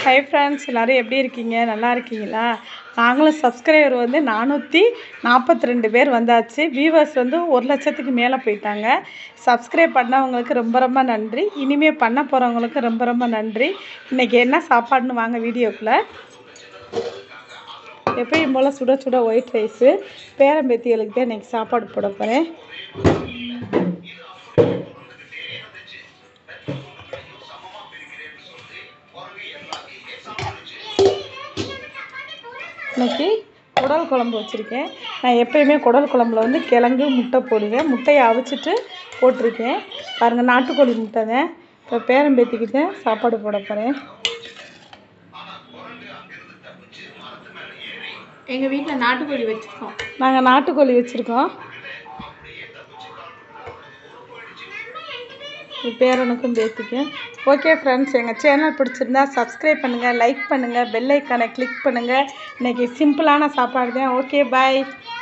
hi friends எல்லோரும் எப்படி இருக்கீங்க நல்லா இருக்கீங்களா நாங்களும் சப்ஸ்கிரைபர் வந்து நானூற்றி நாற்பத்தி ரெண்டு பேர் வந்தாச்சு வியூவர்ஸ் வந்து ஒரு லட்சத்துக்கு மேலே போயிட்டாங்க சப்ஸ்கிரைப் பண்ணவங்களுக்கு ரொம்ப ரொம்ப நன்றி இனிமேல் பண்ண போகிறவங்களுக்கு ரொம்ப ரொம்ப நன்றி இன்றைக்கி என்ன சாப்பாடுன்னு வாங்க வீடியோக்குள்ளே எப்பயும் போல் சுட சுட ஒயிட் ரைஸு பேரம்பேத்திகளுக்கு தான் இன்றைக்கி சாப்பாடு போட போகிறேன் இன்னைக்கு குடல் குழம்பு வச்சுருக்கேன் நான் எப்பயுமே குடல் குழம்புல வந்து கிழங்கு முட்டை போடுவேன் முட்டையை அவிச்சிட்டு போட்டிருக்கேன் பாருங்கள் நாட்டுக்கோழி முட்டை தான் இப்போ பேரம்பேத்திக்கிட்ட சாப்பாடு போட போகிறேன் எங்கள் வீட்டில் நாட்டுக்கோழி வச்சுருக்கோம் நாங்கள் நாட்டுக்கோழி வச்சுருக்கோம் பேரனுக்கும் பேத்திக்க ஓகே ஃப்ரெண்ட்ஸ் எங்கள் சேனல் பிடிச்சிருந்தா சப்ஸ்கிரைப் பண்ணுங்கள் லைக் பண்ணுங்கள் பெல் ஐக்கானை கிளிக் பண்ணுங்கள் இன்றைக்கி சிம்பிளான சாப்பாடு தான் ஓகே பாய்